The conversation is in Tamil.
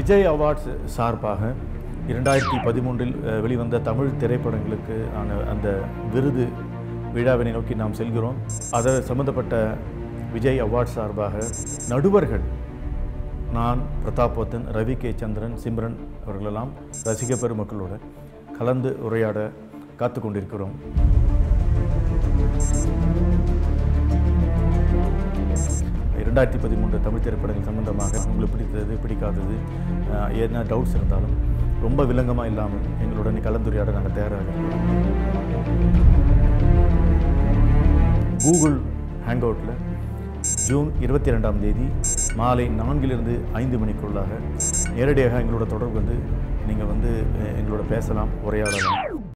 விஜய் அவார்ட்ஸ் சார்பாக இரண்டாயிரத்தி பதிமூன்றில் அஹ், வெளிவந்த தமிழ் திரைப்படங்களுக்கு ஆன அந்த விருது விழாவினை நோக்கி நாம் செல்கிறோம் அதை சம்பந்தப்பட்ட விஜய் அவார்ட்ஸ் சார்பாக நடுவர்கள் நான் பிரதாபோத்தன் ரவி கே சந்திரன் சிம்ரன் அவர்களெல்லாம் ரசிக பெருமக்களோடு கலந்து உரையாட காத்து கொண்டிருக்கிறோம் இரண்டாயிரத்தி பதிமூன்று தமிழ் திரைப்படங்கள் சம்பந்தமாக உங்களுக்கு பிடித்தது பிடிக்காதது அஹ், என்ன டவுட்ஸ் இருந்தாலும் ரொம்ப வில்லங்கமாக இல்லாமல் எங்களுடன் கலந்துரையாட நாங்கள் தயாராக இருக்கிறோம் கூகுள் ஹேங்கவுட்டில் ஜூன் இருபத்தி ரெண்டாம் தேதி மாலை நான்கிலிருந்து ஐந்து மணிக்குள்ளாக நேரடியாக எங்களோட தொடர்பு வந்து நீங்கள் வந்து அஹ், எங்களோட பேசலாம் உரையாடலாம்